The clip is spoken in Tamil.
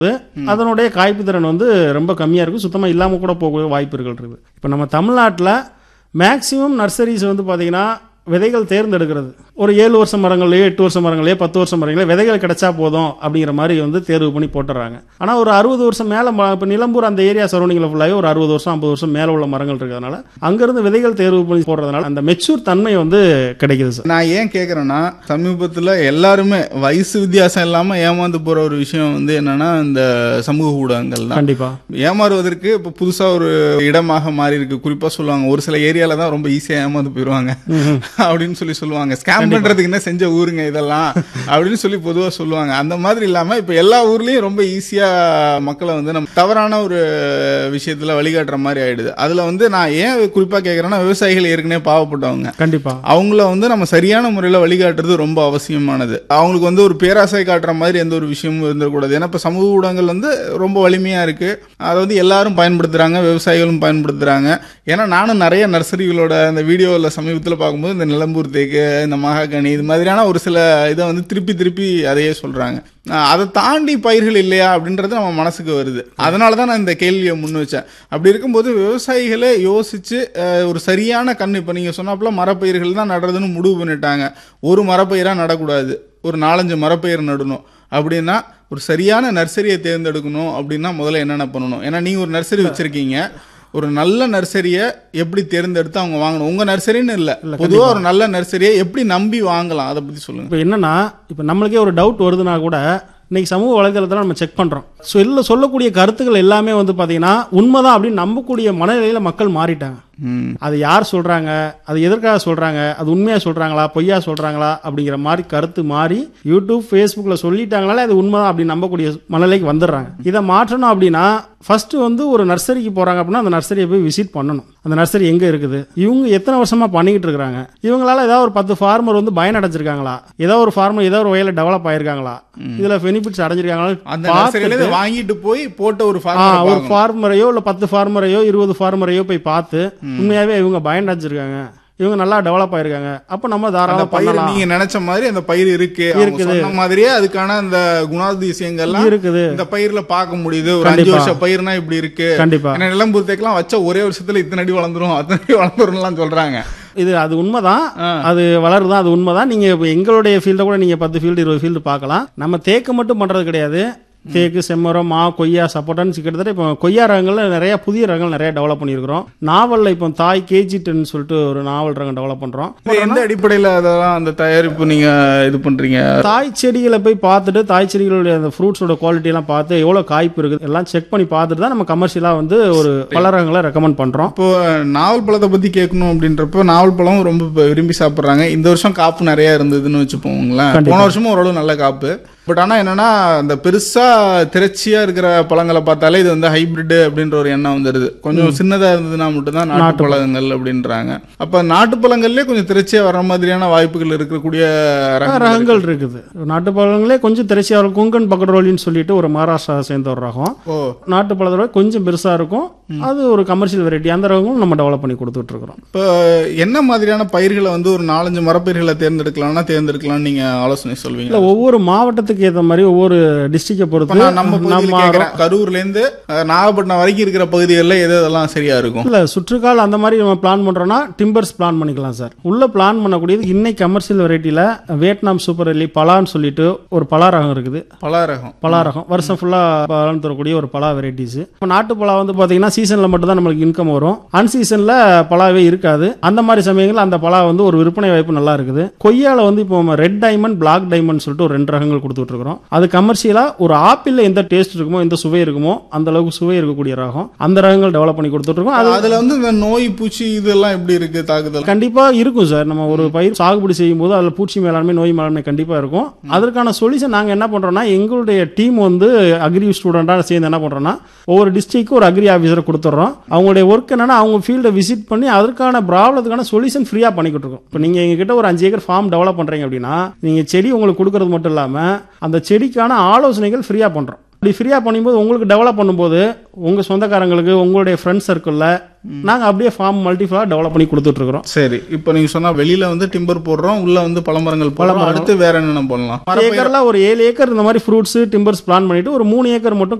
அதனுடைய காய்ப்பு திறன் வந்து ரொம்ப கம்மியாக இருக்கும் சுத்தமாக இல்லாமல் கூட போக வாய்ப்புகள் இருக்குது இப்போ நம்ம தமிழ்நாட்டில் மேக்ஸிமம் நர்சரிஸ் வந்து பார்த்தீங்கன்னா விதைகள் தேர்ந்தெடுக்கிறது ஒரு ஏழு வருஷம் மரங்கள்லையோ எட்டு வருஷம் மரங்களையோ பத்து வருஷம் மரங்களே விதைகள் கிடைச்சா போதும் அப்படிங்கிற மாதிரி வந்து தேர்வு பண்ணி போட்டுறாங்க ஆனால் ஒரு அறுபது வருஷம் மேலே இப்போ நிலம்பூர் அந்த ஏரியா சரௌண்டிங்கில் ஃபுல்லாகவே ஒரு அறுபது வருஷம் ஐம்பது வருஷம் மேலே உள்ள மரங்கள் இருக்கிறதுனால அங்கேருந்து விதைகள் தேர்வு பண்ணி போடுறதுனால அந்த மெச்சூர் தன்மை வந்து கிடைக்குது சார் நான் ஏன் கேட்குறேன்னா சமீபத்தில் எல்லாருமே வயசு வித்தியாசம் இல்லாமல் ஏமாந்து போகிற ஒரு விஷயம் வந்து என்னன்னா இந்த சமூக ஊடகங்கள் தான் கண்டிப்பாக ஏமாறுவதற்கு இப்போ புதுசாக ஒரு இடமாக மாறி இருக்கு குறிப்பாக சொல்லுவாங்க ஒரு சில ஏரியால தான் ரொம்ப ஈஸியாக ஏமாந்து போயிடுவாங்க அப்படின்னு சொல்லி சொல்லுவாங்க ஸ்கேம் பண்றதுக்கு என்ன செஞ்ச ஊருங்க இதெல்லாம் அப்படின்னு சொல்லி பொதுவாக சொல்லுவாங்க அந்த மாதிரி இல்லாமல் இப்போ எல்லா ஊர்லேயும் ரொம்ப ஈஸியாக மக்களை வந்து நம்ம தவறான ஒரு விஷயத்தில் வழிகாட்டுற மாதிரி ஆயிடுது அதில் வந்து நான் ஏன் குறிப்பாக கேட்குறேன்னா விவசாயிகள் ஏற்கனவே பாவப்பட்டவங்க கண்டிப்பாக அவங்கள வந்து நம்ம சரியான முறையில் வழிகாட்டுறது ரொம்ப அவசியமானது அவங்களுக்கு வந்து ஒரு பேராசை காட்டுற மாதிரி எந்த ஒரு விஷயமும் இருந்துடக்கூடாது ஏன்னா இப்போ சமூக ஊடகங்கள் வந்து ரொம்ப வலிமையாக இருக்கு அதை வந்து எல்லாரும் பயன்படுத்துறாங்க விவசாயிகளும் பயன்படுத்துறாங்க ஏன்னா நானும் நிறைய நர்சரிகளோட அந்த வீடியோவில் சமீபத்தில் பார்க்கும்போது இந்த நிலம்பூர் தேக்கு இந்த மகாகனி இது மாதிரியான ஒரு சில இதை வந்து திருப்பி திருப்பி அதையே சொல்றாங்க ஆஹ் அதை தாண்டி பயிர்கள் இல்லையா அப்படின்றது நம்ம மனசுக்கு வருது அதனால தான் நான் இந்த கேள்வியை முன் வச்சேன் அப்படி இருக்கும்போது விவசாயிகளே யோசிச்சு ஆஹ் ஒரு சரியான கண்ணு இப்போ நீங்கள் சொன்னாப்புல மரப்பயிர்கள் தான் நடுறதுன்னு முடிவு பண்ணிட்டாங்க ஒரு மரப்பயிராக நடக்கூடாது ஒரு நாலஞ்சு மரப்பயிர் நடணும் அப்படின்னா ஒரு சரியான நர்சரியை தேர்ந்தெடுக்கணும் அப்படின்னா முதல்ல என்னென்ன பண்ணணும் ஏன்னா நீங்கள் ஒரு நர்சரி வச்சிருக்கீங்க ஒரு நல்ல நர்சரியை எப்படி தேர்ந்தெடுத்து அவங்க வாங்கணும் உங்க நர்சரின்னு இல்லை பொதுவாக ஒரு நல்ல நர்சரியை எப்படி நம்பி வாங்கலாம் அதை பத்தி சொல்லுங்க இப்போ என்னன்னா இப்போ நம்மளுக்கே ஒரு டவுட் வருதுன்னா கூட இன்னைக்கு சமூக வலைதளத்தில் நம்ம செக் பண்ணுறோம் ஸோ இதில் சொல்லக்கூடிய கருத்துக்கள் எல்லாமே வந்து பார்த்தீங்கன்னா உண்மைதான் அப்படின்னு நம்பக்கூடிய மனநிலையில் மக்கள் மாறிட்டாங்க ம் அது யார் சொல்கிறாங்க அது எதற்காக சொல்கிறாங்க அது உண்மையாக சொல்கிறாங்களா பொய்யா சொல்கிறாங்களா அப்படிங்கிற மாதிரி கருத்து மாறி யூடியூப் ஃபேஸ்புக்கில் சொல்லிட்டாங்கனாலே அது உண்மைதான் அப்படின்னு நம்பக்கூடிய மனநிலைக்கு வந்துடுறாங்க இதை மாற்றணும் அப்படின்னா ஃபர்ஸ்ட் வந்து ஒரு நர்சரிக்கு போகிறாங்க அப்படின்னா அந்த நர்சரியை போய் விசிட் பண்ணணும் அந்த நர்சரி எங்கே இருக்குது இவங்க எத்தனை வருஷமாக பண்ணிக்கிட்டு இருக்கிறாங்க இவங்களால ஏதாவது ஒரு பத்து ஃபார்மர் வந்து பயனடைஞ்சிருக்காங்களா ஏதோ ஒரு ஃபார்மர் ஏதோ ஒரு வகையில் டெவலப் ஆயிருக்காங்களா இதில் பெனிஃபிட்ஸ் அந்த அடைஞ்சிருக்காங்களா நர்சரியில இருந்து வாங்கிட்டு போய் போட்ட ஒரு ஆ, farmer ஒரு பார்க்கணும். ஃபார்மரையோ இல்ல பத்து ஃபார்மரையோ இருபது ஃபார்மரையோ போய் பார்த்து உண்மையாவே இவங்க பயனடைஞ்சிருக்காங்க இவங்க நல்லா டெவலப் ஆயிருக்காங்க அப்ப நம்ம அந்த தாராளம் பயிர் பண்ணலாம் நீங்க நினைச்ச மாதிரி அந்த பயிர் இருக்கு அவங்க இருக்குது. சொன்ன மாதிரியே அதுக்கான அந்த குணாதிசயங்கள்லாம் இருக்குது இந்த பயிர்ல பார்க்க முடியுது ஒரு அஞ்சு கண்டிப்பா. வருஷம் பயிர்னா இப்படி இருக்கு கண்டிப்பா ஏன்னா நிலம்பூர் தேக்கெல்லாம் வச்ச ஒரே வருஷத்துல இத்தனை அடி வளர்ந்துரும் அத்தனை அடி வளர்ந்துரும்லாம் சொல்றாங்க இது அது உண்மைதான் ஆ. அது வளருதான் அது உண்மைதான் நீங்க இப்ப எங்களுடைய ஃபீல்ட கூட நீங்க பத்து ஃபீல்டு இருபது ஃபீல்டு பார்க்கலாம் நம்ம தேக்கு மட்டும் பண்றது கிடையாது தேக்கு செம்மரம் மா கொய்யா சப்போட்டான்னு கிட்டத்தட்ட இப்போ கொய்யா ரகங்கள்ல நிறைய புதிய ரகங்கள் நிறைய டெவலப் பண்ணியிருக்கிறோம் நாவல்ல இப்போ தாய் கேஜி டென் சொல்லிட்டு ஒரு நாவல் ரகம் டெவலப் பண்றோம் இது எந்த அடிப்படையில அதெல்லாம் அந்த தயாரிப்பு நீங்க இது பண்றீங்க தாய் செடிகளை போய் பார்த்துட்டு தாய் செடிகளுடைய அந்த ஃப்ரூட்ஸோட குவாலிட்டி எல்லாம் பார்த்து எவ்வளோ காய்ப்பு இருக்குது எல்லாம் செக் பண்ணி பார்த்துட்டு தான் நம்ம கமர்ஷியலாக வந்து ஒரு பலரகங்களை ரெக்கமெண்ட் பண்ணுறோம் இப்போ நாவல் பழத்தை பத்தி கேட்கணும் அப்படின்றப்போ நாவல் பழம் ரொம்ப இப்ப விரும்பி சாப்பிடுறாங்க இந்த வருஷம் காப்பு நிறைய இருந்ததுன்னு வச்சுப்போங்களேன் கண்டிப்பா. போன வருஷமும் ஓரளவு நல்ல காப்பு பட் ஆனா என்னன்னா அந்த பெருசா திரட்சியா இருக்கிற பழங்களை பார்த்தாலே இது வந்து ஹைபிரிட் அப்படின்ற ஒரு எண்ணம் வந்துடுது கொஞ்சம் சின்னதா இருந்ததுன்னா மட்டும்தான் நாட்டு பழங்கள் அப்படின்றாங்க அப்ப நாட்டு பழங்கள்லயே கொஞ்சம் திரட்சியா வர்ற மாதிரியான வாய்ப்புகள் இருக்கக்கூடிய ரகங்கள் ரகங்கள் இருக்குது நாட்டு பழங்களே கொஞ்சம் திரைச்சியாக இருக்கும் குங்கன் பக்கரோலின்னு சொல்லிட்டு ஒரு மகாராஷ்டிரா சேர்ந்த ஒரு ரகம் ஓ நாட்டு பழத்தோட கொஞ்சம் பெருசாக இருக்கும் அது ஒரு கமர்ஷியல் வெரைட்டி அந்த ரகங்களும் நம்ம டெவலப் பண்ணி கொடுத்துட்டு இருக்கிறோம் இப்போ என்ன மாதிரியான பயிர்களை வந்து ஒரு நாலஞ்சு மரப்பயிர்களை தேர்ந்தெடுக்கலாம்னா தேர்ந்தெடுக்கலாம்னு நீங்க ஆலோசனை சொல்வீங்க இல்லை ஒவ்வொரு மாவட்டத்துக்கு ஏற்ற மாதிரி ஒவ்வொரு டிஸ்ட்ரிக்டை இப்ப பொறுத்து நான் நம்ம பகுதியில் நம்ம கேட்கிறேன் கரூர்ல இருந்து அஹ், நாகப்பட்டினம் வரைக்கும் இருக்கிற பகுதிகளில் எது இதெல்லாம் சரியா இருக்கும் இல்ல சுற்றுக்கால் அந்த மாதிரி நம்ம பிளான் பண்றோம்னா டிம்பர்ஸ் பிளான் பண்ணிக்கலாம் சார் உள்ள பிளான் பண்ணக்கூடியது இன்னைக்கு கமர்ஷியல் வெரைட்டில வியட்நாம் சூப்பர் எல்லி பலான்னு சொல்லிட்டு ஒரு பலா ரகம் இருக்குது பல ரகம் பலா ரகம் வருஷம் ஃபுல்லா பலன் தரக்கூடிய ஒரு பலா வெரைட்டிஸ் நாட்டு பலா வந்து பாத்தீங்கன்னா சீசன்ல மட்டும் தான் நம்மளுக்கு இன்கம் வரும் அன்சீசன்ல பலாவே இருக்காது அந்த மாதிரி சமயங்கள்ல அந்த பலா வந்து ஒரு விற்பனை வாய்ப்பு நல்லா இருக்குது கொய்யால வந்து இப்போ ரெட் டைமண்ட் பிளாக் டைமண்ட் சொல்லிட்டு ஒரு ரெண்டு ரகங்கள் கொடுத்துட்டு இருக்கிறோம் அது கமர்ஷியலா ஒரு ஆப்பிள்ல எந்த டேஸ்ட் இருக்குமோ எந்த சுவை இருக்குமோ அந்த அளவுக்கு சுவை இருக்கக்கூடிய ரகம் அந்த ரகங்கள் டெவலப் பண்ணி கொடுத்துட்டு இருக்கோம் அது அதுல வந்து இந்த நோய் பூச்சி இதெல்லாம் எப்படி இருக்கு தாக்குதல் கண்டிப்பா இருக்கும் சார் நம்ம ஒரு பயிர் சாகுபடி செய்யும் போது அதுல பூச்சி மேலாண்மை நோய் மேலாண்மை கண்டிப்பா இருக்கும் அதற்கான சொல்யூஷன் நாங்க என்ன பண்றோம்னா எங்களுடைய டீம் வந்து அக்ரி ஸ்டூடெண்டா சேர்ந்து என்ன பண்றோம்னா ஒவ்வொரு டிஸ்ட்ரிக்ட்க்கு ஒரு அக்ரி ஆஃபீஸரை கொடுத்துட்றோம் அவங்களுடைய ஒர்க் என்னன்னா அவங்க ஃபீல்டை விசிட் பண்ணி அதற்கான ப்ராப்ளத்துக்கான சொல்யூஷன் ஃப்ரீயா பண்ணி கொடுத்துருக்கோம் இப்போ நீங்க எங்ககிட்ட ஒரு அஞ்சு ஏக்கர் ஃபார்ம் டெவலப் பண்றீங்க அப்படின்னா நீங்க செடி உங்களுக்கு கொடுக்கறது மட்டும் இல்லாம அந்த செடிக்கான ஆலோசனைகள் ஃப்ரீயா பண்றோம் அப்படி ஃப்ரீயாக பண்ணும்போது உங்களுக்கு டெவலப் பண்ணும்போது உங்கள் சொந்தக்காரங்களுக்கு உங்களுடைய ஃப்ரெண்ட் சர்க்கிளில் நாங்கள் அப்படியே ஃபார்ம் மல்டிஃபுல்லாக டெவலப் பண்ணி கொடுத்துட்ருக்குறோம் சரி இப்போ நீங்க சொன்னா வெளியில வந்து டிம்பர் போடுறோம் உள்ள வந்து பழமரங்கள் போடுறோம் அடுத்து வேற என்னென்ன பண்ணலாம் ஏக்கரில் ஒரு ஏழு ஏக்கர் இந்த மாதிரி ஃப்ரூட்ஸு டிம்பர்ஸ் பிளான் பண்ணிட்டு ஒரு மூணு ஏக்கர் மட்டும்